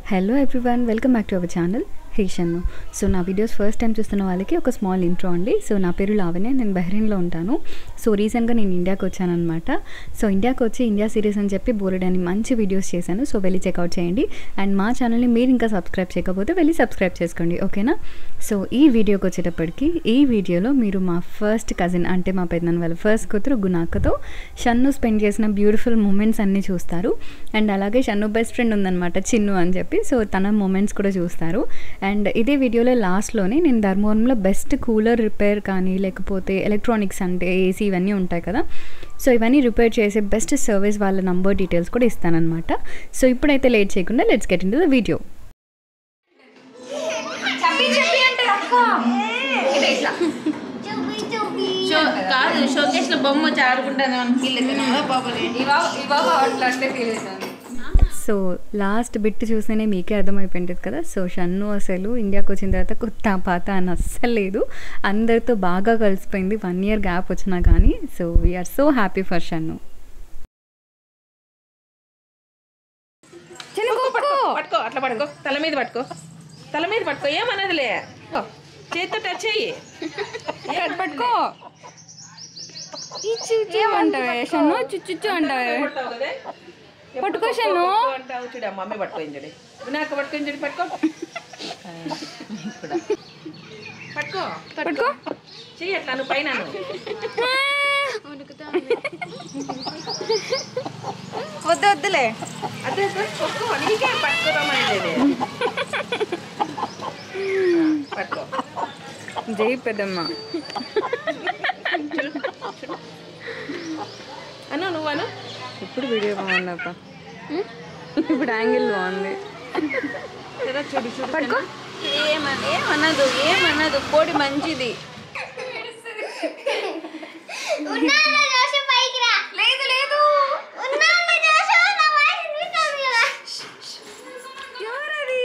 Hello everyone welcome back to our channel హేషన్ను so నా videos first time చూస్తున్న వాళ్ళకి ఒక స్మాల్ ఇంట్రో అండి సో నా పేరు లావణ్య నేను బహ్రెయిన్లో ఉంటాను సో రీసెంట్గా నేను ఇండియాకి వచ్చానమాట సో ఇండియాకి వచ్చి ఇండియా సిరీస్ అని చెప్పి బోలెడని మంచి వీడియోస్ చేశాను సో వెళ్ళి చెక్అవుట్ చేయండి అండ్ మా ఛానల్ని మీరు ఇంకా సబ్స్క్రైబ్ చేయకపోతే వెళ్ళి సబ్స్క్రైబ్ చేసుకోండి ఓకేనా సో ఈ వీడియోకి వచ్చేటప్పటికి ఈ వీడియోలో మీరు మా ఫస్ట్ కజిన్ అంటే మా పెద్దనాన్న వాళ్ళ ఫస్ట్ కూతురు గుణాకతో షన్ను స్పెండ్ చేసిన బ్యూటిఫుల్ మూమెంట్స్ అన్నీ చూస్తారు అండ్ అలాగే షన్ను బెస్ట్ ఫ్రెండ్ ఉందన్నమాట చిన్ను అని చెప్పి సో తన మూమెంట్స్ కూడా చూస్తారు అండ్ ఇదే వీడియోలో లాస్ట్లోనే నేను ధర్మవరంలో బెస్ట్ కూలర్ రిపేర్ కానీ లేకపోతే ఎలక్ట్రానిక్స్ అంటే ఏసీ ఇవన్నీ ఉంటాయి కదా సో ఇవన్నీ రిపేర్ చేసే బెస్ట్ సర్వీస్ వాళ్ళ నంబర్ డీటెయిల్స్ కూడా ఇస్తానన్నమాట సో ఇప్పుడైతే లేట్ చేయకుండా let's get into the video చెప్పి చెప్పి అంటే అక్క ఇదే ఇట్లా షో కాదు షోకేస్ లో బొమ్మ వచ్చి ఆడుకుంటాను అని ఫీల్ అవుతున్నావా బాబుని ఇవా ఇవా అట్లా అట్లే ఫీల్ అవుతుంది సో లాస్ట్ బిట్ చూస్తేనే మీకే అర్థమైపోయింది కదా సో షన్ను అసలు ఇండియాకి వచ్చిన తర్వాత కొత్త పాత అని అస్సలు లేదు అందరితో బాగా కలిసిపోయింది వన్ ఇయర్ గ్యాప్ వచ్చినా కానీ so we're so happy for Shannu పట్టుకో పట్టుకో అట్లా పట్టుకో తల మీద పట్టుకో తల మీద పట్టుకో ఏమన్నదిలే చేతితో టచ్ చెయ్యి పట్టుకో ఏమంటావే షన్ను చుచ్చు అంటావే కొడతావు కదే? ఎప్పుడు పట్టుకో కొట్టుకో, షన్ను. కొట్టుకో అంటావు చూడు ఆ మమ్మీ పట్టుకోయింది చూడు వినాక పట్టుకొని చూడు పట్టుకో పట్టుకో పట్టుకో చెయ్యి అట్లా నువ్వు పైన నువ్వు. వద్దు వద్దులే అదే అదే, పట్టుకో నీకే పట్టుకోరామనేది పట్టుకో జై పెద్దమ్మ అను నువ్వు అను ఇప్పుడు వీడియో బాగుందప్ప ఇప్పుడు యాంగిల్ బాగుంది జరా చూడు చూడు పట్టుకో ఏమన్ ఏమన్నదు ఏమన్నదు కోడి మంచిది లేదు లేదు ఎవరది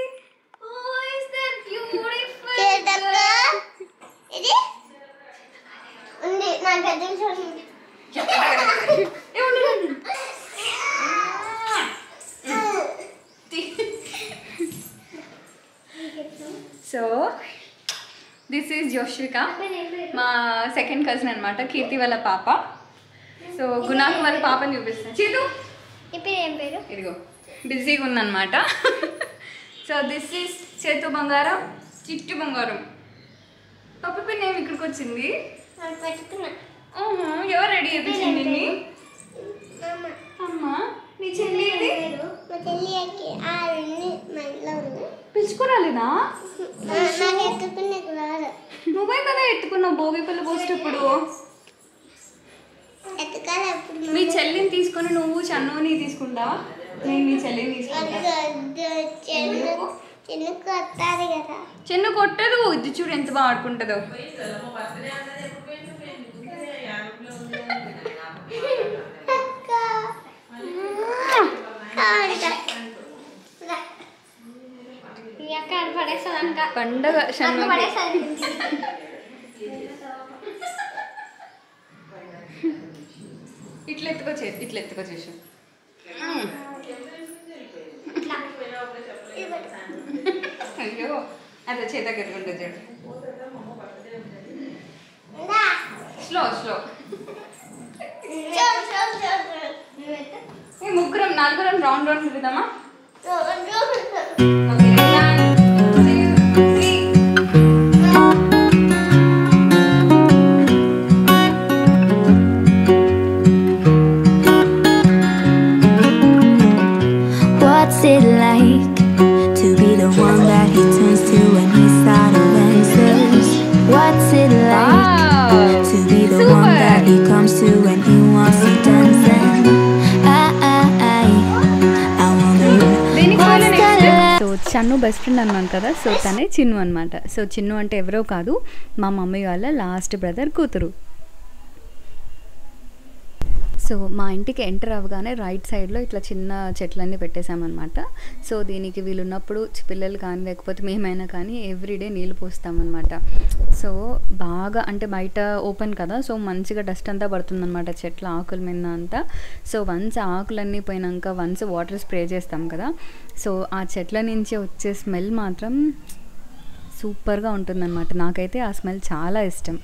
సో దిస్ ఈజ్ జోష్విక మా సెకండ్ కజిన్ అనమాట కీర్తి వాళ్ళ పాప సో గుణాకు వాళ్ళ పాపని చూపిస్తాను చీతు ఏం పేరు ఇదిగో బిజీగా ఉందన్నమాట సో దిస్ ఈస్ చేతు బంగారం చిట్టు బంగారం పప్పు పిన్ ఏమి ఇక్కడికి వచ్చింది వాళ్ళు పెట్టుకున్నా ఓహో, ఎవరు రెడీ చేయించింది నిన్ని అమ్మ అమ్మా నీ చెల్లి ఏది? మా చెల్లికి ఆరుంది మా ఇంట్లో ఉంది పిలుచుకోరాలేదా నాకు ఎత్తుకునేది రాదు నువ్వే కదా ఎత్తుకున్నావు భోగి పిల్ల పోసేటప్పుడు ఎత్తుకాలి ఎప్పుడు మీ చెల్లిని తీసుకొని నువ్వు చన్నుని తీసుకుంటావా నేను మీ చెల్లిని తీసుకుంటా చెన్ను చెన్నుకు వస్తుంది కదా చెన్ను కొట్టదు ఇది చూడు ఎంత బాగా ఆడుకుంటుందో అక్క ఆడుతా. రా. ఈ అక్క ఆడ పడేస్తుంది అక్క పండగ అక్క షన్ను పడేస్తుంది ఇట్లా ఎత్తుకొచ్చే ఇట్లా ఎత్తుకొచ్చేసి ఇట్లా ఇది పట్టు. అయ్యో అదే చేతకి ఎత్తుకుంటుంది చూడు ఇందా. స్లో స్లో చూడు, చూడు, చూడు, చూడు. నువ్వు ఎత్తు. ఈ ముగ్గురం నలుగురం రౌండ్ రౌండ్ తిరుగుదామా చూడు, చూడు, చూడు. Okay one two three What's it like to be the one that he turns to when he's out of answers? What's it like to be the one that he comes to when he wants to dance? And I, I, I, I wonder దేనికి what's పోలే the next? like? So Channu best friend అన్నాను కదా so తనే చిన్ను అనమాట so Chinnu అంటే ఎవరో కాదు మా మమ్మీ వాళ్ళ లాస్ట్ బ్రదర్ కూతురు సో సో మా ఇంటికి ఎంటర్ అవ్వగానే రైట్ సైడ్లో ఇట్లా చిన్న చెట్లన్నీ పెట్టేశామన్నమాట సో దీనికి వీలున్నప్పుడు చి- పిల్లలు కానీ లేకపోతే మేమైనా కానీ ఎవ్రీడే నీళ్ళు పోస్తామన్నమాట సో బాగా అంటే బయట ఓపెన్ కదా సో మంచిగా డస్ట్ అంతా పడుతుందన్నమాట చెట్ల ఆకుల మీద అంతా సో వన్స్ ఆకులన్నీ పోయినాక వన్స్ వాటర్ స్ప్రే చేస్తాం కదా సో ఆ చెట్ల నుంచి వచ్చే స్మెల్ మాత్రం సూపర్గా ఉంటుందన్నమాట నాకైతే ఆ స్మెల్ చాలా ఇష్టం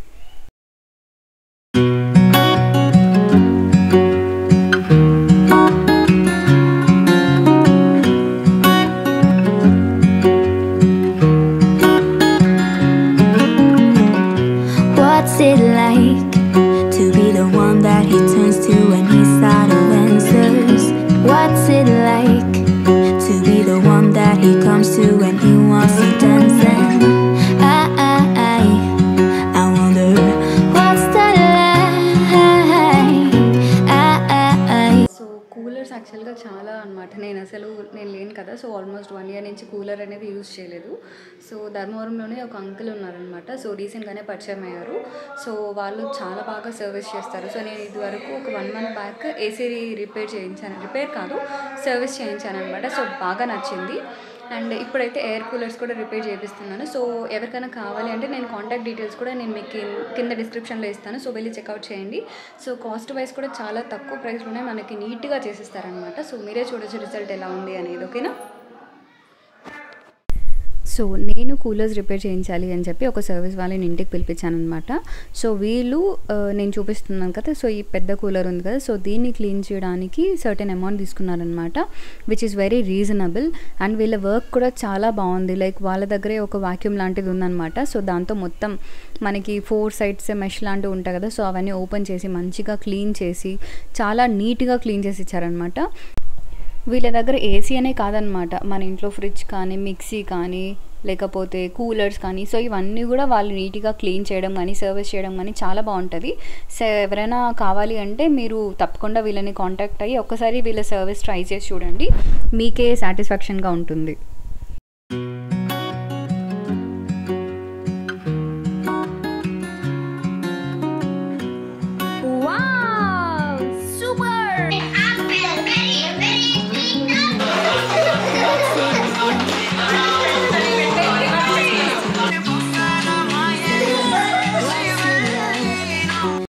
What's it like to be the one that he turns to when he's out of answers? What's it like to be the one that he comes to when he wants to dance? And I, I, I, I wonder what's the like? I, I, I. So coolers యాక్చువల్గా చాలా అనమాట నేను అసలు నేను లేను కదా so almost one year నుంచి cooler అనేది యూజ్ చేయలేదు సో ధర్మవరంలోనే ఒక అంకుల్ ఉన్నారనమాట సో రీసెంట్గానే పరిచయం అయ్యారు సో వాళ్ళు చాలా బాగా సర్వీస్ చేస్తారు సో నేను ఇదివరకు ఒక one month back AC repair చేయించాను రిపేర్ కాదు సర్వీస్ చేయించాను అనమాట సో బాగా నచ్చింది అండ్ ఇప్పుడైతే ఎయిర్ కూలర్స్ కూడా రిపేర్ చేపిస్తున్నాను సో ఎవరికైనా కావాలి అంటే నేను కాంటాక్ట్ డీటెయిల్స్ కూడా నేను మీకు కిన్- కింద డిస్క్రిప్షన్లో ఇస్తాను సో వెళ్ళి చెక్అవుట్ చేయండి సో కాస్ట్ వైజ్ కూడా చాలా తక్కువ ప్రైస్లోనే మనకి నీట్గా చేసిస్తారనమాట సో మీరే చూడొచ్చు రిజల్ట్ ఎలా ఉంది అనేది ఓకేనా సో నేను కూలర్స్ రిపేర్ చేయించాలి అని చెప్పి ఒక సర్వీస్ వాళ్ళని ఇంటికి పిలిపించాను అనమాట సో వీళ్ళు ఆ, నేను చూపిస్తున్నాను కదా సో ఈ పెద్ద కూలర్ ఉంది కదా సో దీన్ని క్లీన్ చేయడానికి సర్టెన్ అమౌంట్ తీసుకున్నారనమాట which is very reasonable and వీళ్ళ వర్క్ కూడా చాలా బాగుంది లైక్ వాళ్ళ దగ్గరే ఒక వాక్యూమ్ లాంటిది ఉందన్నమాట సో దాంతో మొత్తం మనకి ఫోర్ సైడ్స్ మెష్ లాంటివి ఉంటాయి కదా సో అవన్నీ ఓపెన్ చేసి మంచిగా క్లీన్ చేసి చాలా నీట్గా క్లీన్ చేసి ఇచ్చారనమాట వీళ్ళ దగ్గర ఏసీ అనే కాదనమాట మన ఇంట్లో ఫ్రిడ్జ్ కానీ మిక్సీ కానీ లేకపోతే కూలర్స్ కానీ సో ఇవన్నీ కూడా వాళ్ళు నీట్గా క్లీన్ చేయడం కానీ సర్వీస్ చేయడం కానీ చాలా బాగుంటుంది సో ఎవరైనా కావాలి అంటే మీరు తప్పకుండా వీళ్ళని కాంటాక్ట్ అయ్యి ఒక్కసారి వీళ్ళ సర్వీస్ ట్రై చేసి చూడండి మీకే సాటిస్ఫాక్షన్గా ఉంటుంది